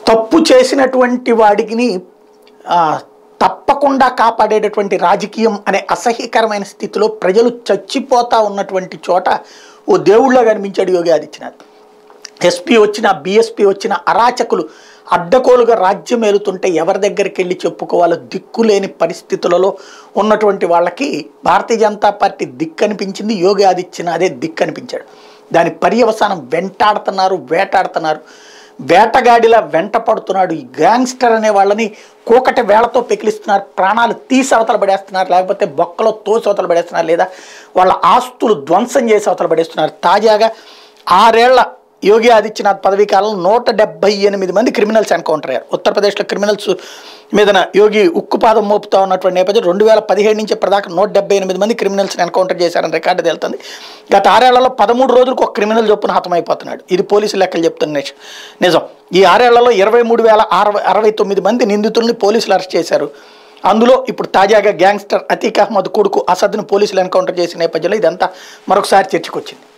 తప్పు చేసినటువంటి వాడిని ఆ, తప్పకుండా కాపాడేటటువంటి రాజకీయం అనే అసహ్యకరమైన స్థితిలో ప్రజలు చచ్చిపోతా ఉన్నటువంటి చోట ఓ దేవుళ్ళ కనిపించాడు యోగి ఆదిత్యనాథ్ ఎస్పీ వచ్చిన బీఎస్పీ వచ్చిన అరాచకులు అడ్డకోలుగా రాజ్యం ఏలుతుంటే ఎవరి దగ్గరికి వెళ్ళి చెప్పుకోవాలో దిక్కులేని పరిస్థితులలో ఉన్నటువంటి వాళ్ళకి భారతీయ జనతా పార్టీ దిక్కు అనిపించింది యోగి ఆదిత్యనాథే దిక్కు అనిపించాడు దాని పర్యవసానం వెంటాడుతున్నారు వేటాడుతున్నారు వేటగాడిలా వెంట పడుతున్నాడు ఈ గ్యాంగ్స్టర్ అనే వాళ్ళని కూకటి వేళతో పెకిలిస్తున్నారు ప్రాణాలు తీసి అవతల పడేస్తున్నారు లేకపోతే బొక్కలో తోసి అవతల పడేస్తున్నారు లేదా వాళ్ళ ఆస్తులు ధ్వంసం చేసి అవతల పడేస్తున్నారు తాజాగా ఆరేళ్ల యోగి ఆదిత్యనాథ్ పదవీ కాలంలో నూట డెబ్బై ఎనిమిది మంది క్రిమినల్స్ ఎన్కౌంటర్ అయ్యారు ఉత్తరప్రదేశ్లో క్రిమినల్స్ మీదన యోగి ఉక్కుపాదం మోపుతా ఉన్నటువంటి నేపథ్యం రెండు వేల పదిహేడు నుంచి ఇప్పటిదాకా నూట డెబ్బై ఎనిమిది మంది క్రిమినల్స్ని ఎన్కౌంటర్ చేశారని రికార్డు తేలుతుంది గత ఆరేళ్లలో పదమూడు రోజులకు ఒక క్రిమినల్ చొప్పున హతమైపోతున్నాడు ఇది పోలీసు లెక్కలు చెప్తున్న నిజం. నిజం ఈ ఆరేళ్లలో ఇరవై మూడు వేల అరవై అరవై తొమ్మిది మంది నిందితుల్ని పోలీసులు అరెస్ట్ చేశారు అందులో ఇప్పుడు తాజాగా గ్యాంగ్స్టర్ అతీక్ అహ్మద్ కొడుకు అసద్ను పోలీసులు ఎన్కౌంటర్ చేసిన నేపథ్యంలో ఇదంతా మరొకసారి చర్చకొచ్చింది